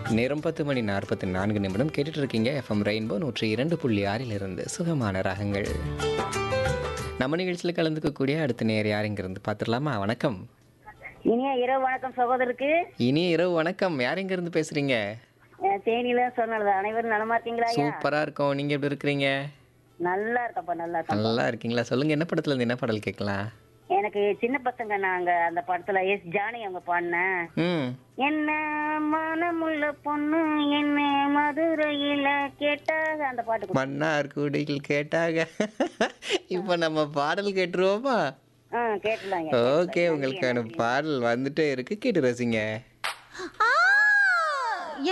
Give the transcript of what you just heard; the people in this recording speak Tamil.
நேரம் பத்து மணி நாற்பத்தி நான்கு நிமிடம் கேட்டுட்டு இருக்கீங்க எஃப்எம் ரெயின்போ நூற்றி இரண்டு புள்ளி ஆறிலிருந்து சுகமான ராகங்கள் நம்ம நிகழ்ச்சியில் கலந்துக்கக்கூடிய அடுத்த நேர் யாருங்கிருந்து பார்த்துடலாமா வணக்கம் இனிய இரவு வணக்கம் சகோதரருக்கு இனிய இரவு வணக்கம் யார் இருந்து பேசுறீங்க அஹ் தேனியில சொன்னது அனைவரும் நலமா இருக்கீங்களா ஐயா சூப்பரா இருக்கோம் நீங்க எப்படி இருக்கிறீங்க நல்லா இருக்கப்பா நல்லா இருக்கப்பா நல்லா இருக்கீங்களா சொல்லுங்க என்ன படத்துல இருந்து என்ன பாடல் கேட்கலாம் எனக்கு சின்ன பசங்க நாங்க அந்த படத்துல எஸ் ஜானி அவங்க பாடினேன் ம் என்ன மனமுள்ள பொண்ணு என்ன மதுரையில கேட்டாக அந்த பாட்டு கொடு. மன்னார் குடிகள் கேட்டாங்க இப்போ நம்ம பாடல் கேட்டுருவோமா ஆ கேட்டலாங்க ஓகே உங்களுக்கான பாடல் வந்துட்டே இருக்கு கேட்டு ரசிங்க